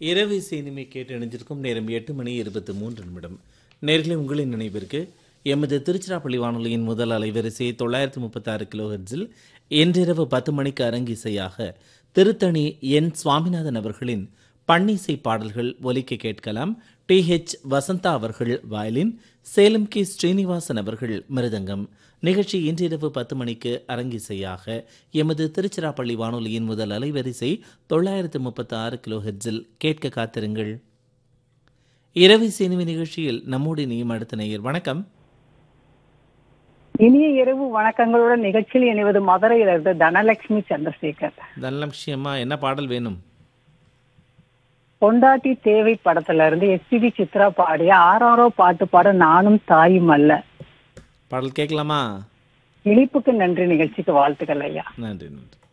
இரவு சினிமை கேட்டு இணைஞ்சிருக்கும் நேரம் எட்டு மணி இருபத்தி மூன்று நிமிடம் நேர்களை உங்களின் நினைவிற்கு எமது திருச்சிராப்பள்ளி வானொலியின் முதல் அலைவரிசை தொள்ளாயிரத்தி முப்பத்தாறு கிலோஹெர்ட்ஸில் இன்றிரவு பத்து மணிக்கு அரங்கிசையாக திருத்தணி என் சுவாமிநாதன் அவர்களின் பன்னிசை பாடல்கள் ஒலிக்க கேட்கலாம் டி ஹெச் வசந்தா அவர்கள் வயலின் சேலம் கே ஸ்ரீனிவாசன் அவர்கள் மிருதங்கம் நிகழ்ச்சி இன்றிரவு பத்து மணிக்கு அரங்கிசையாக எமது திருச்சிராப்பள்ளி வானொலியின் முதல் அலைவரிசை தொள்ளாயிரத்து முப்பத்தி ஆறு கிலோ ஹெர்ட்ஸில் கேட்க காத்திருங்கள் இரவு சினிமை நிகழ்ச்சியில் நம்மோடு இனியும் அடுத்த நேயர் வணக்கம் இனிய இரவு வணக்கங்களுடன் நிகழ்ச்சியில் இணைவது மதுரையிலிருந்து தனலட்சுமி சந்திரசேகர் தனலட்சுமியம்மா என்ன பாடல் வேணும் பொண்டாட்டி தேவை படத்துல இருந்து எஸ்பிபி சித்ரா பாடிய ஆறாரோ பாட்டு பாட நானும் தாயும் அல்ல பாடல் கேட்கலாமா இனிப்புக்கு நன்றி நிகழ்ச்சிக்கு வாழ்த்துக்கள் ஐயா நன்றி நன்றி